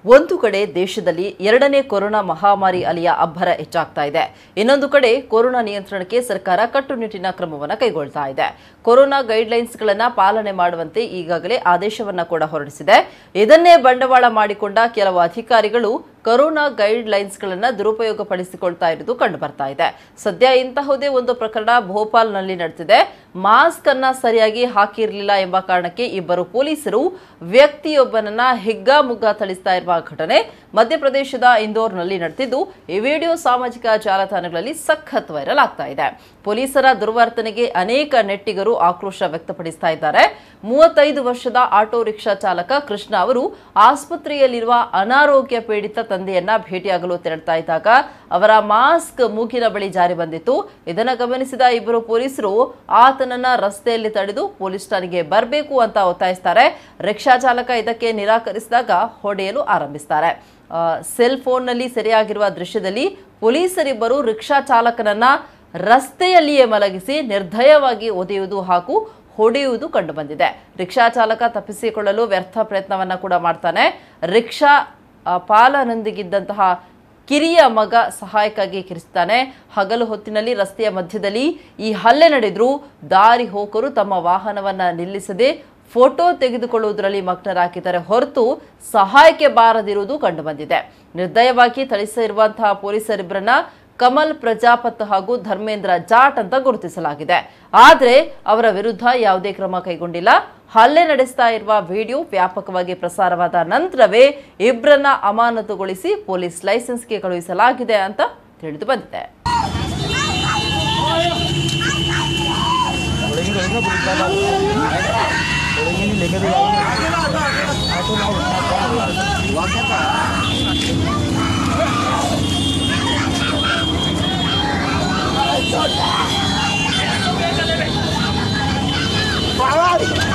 ಒಂದು ಕಡೆ ದೇಶದಲ್ಲಿ ಎರಡನೇ ಕೊರೋನಾ ಮಹಾಮಾರಿ ಅಲೆಯ ಅಬ್ಬರ ಹೆಚ್ಚಾಗ್ತಾ ಇದೆ ಇನ್ನೊಂದು ಕಡೆ ಕೊರೋನಾ ನಿಯಂತ್ರಣಕ್ಕೆ ಸರ್ಕಾರ ಕಟ್ಟುನಿಟ್ಟಿನ ಕ್ರಮವನ್ನು ಕೈಗೊಳ್ತಾ ಇದೆ ಕೊರೋನಾ ಗೈಡ್ಲೈನ್ಸ್ಗಳನ್ನ ಪಾಲನೆ ಮಾಡುವಂತೆ ಈಗಾಗಲೇ ಆದೇಶವನ್ನ ಕೂಡ ಹೊರಡಿಸಿದೆ ಇದನ್ನೇ ಬಂಡವಾಳ ಮಾಡಿಕೊಂಡ ಕೆಲವು ಅಧಿಕಾರಿಗಳು ಕೊರೋನಾ ಗೈಡ್ ಲೈನ್ಸ್ಗಳನ್ನ ದುರುಪಯೋಗ ಪಡಿಸಿಕೊಳ್ತಾ ಇರುವುದು ಕಂಡು ಬರ್ತಾ ಇದೆ ಸದ್ಯ ಇಂತಹುದೇ ಒಂದು ಪ್ರಕರಣ ಭೋಪಾಲ್ನಲ್ಲಿ ನಡೆದಿದೆ ಮಾಸ್ಕ್ ಅನ್ನ ಸರಿಯಾಗಿ ಹಾಕಿರಲಿಲ್ಲ ಎಂಬ ಕಾರಣಕ್ಕೆ ಇಬ್ಬರು ಪೊಲೀಸರು ವ್ಯಕ್ತಿಯೊಬ್ಬನನ್ನ ಹಿಗ್ಗಾಮುಗ್ಗಾ ಥಳಿಸ್ತಾ ಇರುವ ಘಟನೆ ಮಧ್ಯಪ್ರದೇಶದ ಇಂದೋರ್ನಲ್ಲಿ ನಡೆದಿದ್ದು ಈ ವಿಡಿಯೋ ಸಾಮಾಜಿಕ ಜಾಲತಾಣಗಳಲ್ಲಿ ಸಖತ್ ವೈರಲ್ ಆಗ್ತಾ ಇದೆ ಪೊಲೀಸರ ದುರ್ವರ್ತನೆಗೆ ಅನೇಕ ನೆಟ್ಟಿಗರು ಆಕ್ರೋಶ ವ್ಯಕ್ತಪಡಿಸ್ತಾ ಇದ್ದಾರೆ ಮೂವತ್ತೈದು ವರ್ಷದ ಆಟೋ ರಿಕ್ಷಾ ಚಾಲಕ ಕೃಷ್ಣ ಅವರು ಆಸ್ಪತ್ರೆಯಲ್ಲಿರುವ ಅನಾರೋಗ್ಯ ಪೀಡಿತ ತಂದೆಯನ್ನ ಭೇಟಿಯಾಗಲು ತೆರಳ್ತಾ ಇದ್ದಾಗ ಅವರ ಮಾಸ್ಕ್ ಮೂಗಿನ ಬಳಿ ಜಾರಿ ಬಂದಿತ್ತು ಇದನ್ನು ಗಮನಿಸಿದ ಇಬ್ಬರು ಪೊಲೀಸರು ಆತನನ್ನ ರಸ್ತೆಯಲ್ಲಿ ತಡೆದು ಪೊಲೀಸ್ ಠಾಣೆಗೆ ಬರಬೇಕು ಅಂತ ಒತ್ತಾಯಿಸ್ತಾರೆ ರಿಕ್ಷಾ ಚಾಲಕ ಇದಕ್ಕೆ ನಿರಾಕರಿಸಿದಾಗ ಹೊಡೆಯಲು ಆರಂಭಿಸ್ತಾರೆ ಆ, ಸೆಲ್ ಫೋನ್ನಲ್ಲಿ ಸೆರೆಯಾಗಿರುವ ದೃಶ್ಯದಲ್ಲಿ ಪೊಲೀಸರಿಬ್ಬರು ರಿಕ್ಷಾ ಚಾಲಕನನ್ನ ರಸ್ತೆಯಲ್ಲಿಯೇ ಮಲಗಿಸಿ ನಿರ್ದಯವಾಗಿ ಒದೆಯುವುದು ಹಾಗೂ ಹೊಡೆಯುವುದು ಕಂಡುಬಂದಿದೆ ರಿಕ್ಷಾ ಚಾಲಕ ತಪ್ಪಿಸಿಕೊಳ್ಳಲು ವ್ಯರ್ಥ ಪ್ರಯತ್ನವನ್ನ ಕೂಡ ಮಾಡ್ತಾನೆ ರಿಕ್ಷಾ ಆ, ಪಾಲನೊಂದಿಗಿದ್ದಂತಹ ಕಿರಿಯ ಮಗ ಸಹಾಯಕ್ಕಾಗಿ ಕಿರಿಸ್ತಾನೆ ಹಗಲು ಹೊತ್ತಿನಲ್ಲಿ ರಸ್ತೆಯ ಮಧ್ಯದಲ್ಲಿ ಈ ಹಲ್ಲೆ ನಡೆದ್ರು ದಾರಿ ಹೋಕರು ತಮ್ಮ ವಾಹನವನ್ನ ನಿಲ್ಲಿಸದೆ ಫೋಟೋ ತೆಗೆದುಕೊಳ್ಳುವುದರಲ್ಲಿ ಮಗ್ನರಾಗಿದ್ದಾರೆ ಹೊರತು ಸಹಾಯಕ್ಕೆ ಬಾರದಿರುವುದು ಕಂಡುಬಂದಿದೆ ನಿರ್ದಯವಾಗಿ ಥಳಿಸಿರುವಂತಹ ಪೊಲೀಸರಿಬ್ಬರನ್ನ ಕಮಲ್ ಪ್ರಜಾಪತ್ ಹಾಗೂ ಧರ್ಮೇಂದ್ರ ಜಾಟ್ ಅಂತ ಗುರುತಿಸಲಾಗಿದೆ ಆದರೆ ಅವರ ವಿರುದ್ಧ ಯಾವುದೇ ಕ್ರಮ ಕೈಗೊಂಡಿಲ್ಲ ಹಲ್ಲೆ ನಡೆಸ್ತಾ ಇರುವ ವಿಡಿಯೋ ವ್ಯಾಪಕವಾಗಿ ಪ್ರಸಾರವಾದ ನಂತರವೇ ಇಬ್ಬರನ್ನ ಅಮಾನತುಗೊಳಿಸಿ ಪೊಲೀಸ್ ಲೈಸೆನ್ಸ್ಗೆ ಕಳುಹಿಸಲಾಗಿದೆ ಅಂತ ತಿಳಿದು ಬಂದಿದೆ बोलेंगे रहेगा पुलिस वाला बोलेंगे नहीं लेकर भी जाएंगे ऑटो ना उठना Parado!